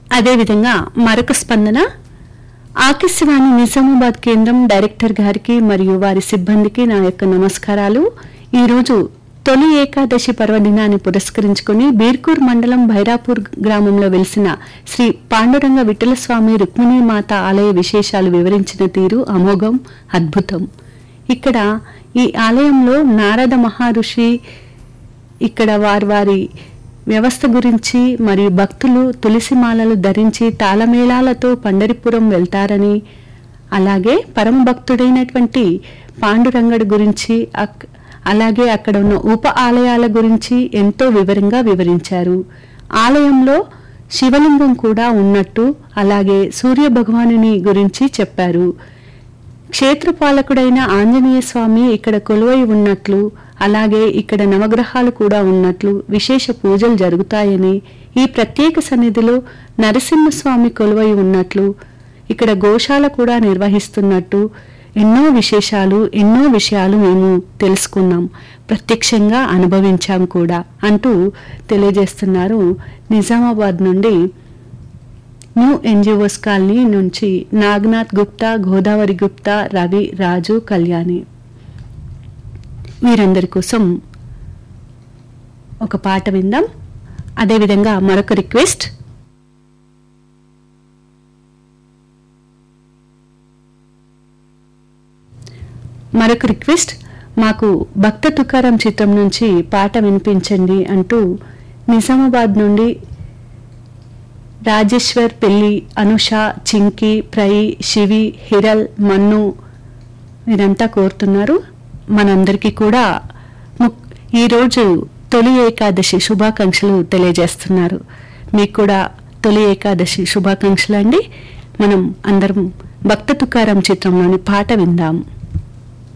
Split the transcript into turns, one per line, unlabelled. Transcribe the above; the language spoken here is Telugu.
అదేవిధంగా మరొక స్పందన ఆకాశవాణి నిజామాబాద్ కేంద్రం డైరెక్టర్ గారికి మరియు వారి సిబ్బందికి నా యొక్క నమస్కారాలు ఈరోజు తొలి ఏకాదశి పర్వదినాన్ని పురస్కరించుకుని బీర్కూర్ మండలం భైరాపూర్ గ్రామంలో వెలిసిన శ్రీ పాండురంగ విఠలస్వామి రుక్మిణీమాత ఆలయ విశేషాలు వివరించిన తీరు అమోఘం అద్భుతం ఇక్కడ ఈ ఆలయంలో నారద మహర్షి ఇక్కడ వారి వారి వ్యవస్థ గురించి మరియు భక్తులు తులసిమాలలు ధరించి తాళమేళాలతో పండరిపురం వెళ్తారని అలాగే పరమ భక్తుడైనటువంటి పాండురంగడు గురించి అక్- అలాగే అక్కడ ఉన్న ఉప ఆలయాల గురించి ఎంతో వివరంగా వివరించారు ఆలయంలో శివలింగం కూడా ఉన్నట్టు అలాగే సూర్య భగవానుని గురించి చెప్పారు క్షేత్రపాలకుడైన ఆంజనేయ స్వామి ఇక్కడ కొలువై ఉన్నట్లు అలాగే ఇక్కడ నవగ్రహాలు కూడా ఉన్నట్లు విశేష పూజలు జరుగుతాయని ఈ ప్రత్యేక సన్నిధిలో నరసింహస్వామి కొలువై ఉన్నట్లు ఇక్కడ గోశాల కూడా నిర్వహిస్తున్నట్టు ఎన్నో విశేషాలు ఎన్నో విషయాలు మేము తెలుసుకున్నాం ప్రత్యక్షంగా అనుభవించాం కూడా అంటూ తెలియజేస్తున్నారు నిజామాబాద్ నుండి న్యూ ఎన్జిఓస్ కాలనీ నుంచి నాగనాథ్ గుప్తా గోదావరి గుప్తా రవి రాజు కళ్యాణి వీరందరి కోసం ఒక పాట విందాం అదేవిధంగా మరొక రిక్వెస్ట్ మరొక రిక్వెస్ట్ మాకు భక్త తుకారం చిత్రం నుంచి పాట వినిపించండి అంటూ నిజామాబాద్ నుండి రాజేశ్వర్ పెళ్లి అనుష చింకి ప్రై శివి హిరల్ మన్ను వీరంతా కోరుతున్నారు మనందరికీ కూడా ముక్- ఈరోజు తొలి ఏకాదశి శుభాకాంక్షలు తెలియజేస్తున్నారు మీకు కూడా తొలి ఏకాదశి శుభాకాంక్షలు అండి మనం అందరం భక్త తుకారం చిత్రంలోని పాట విందాం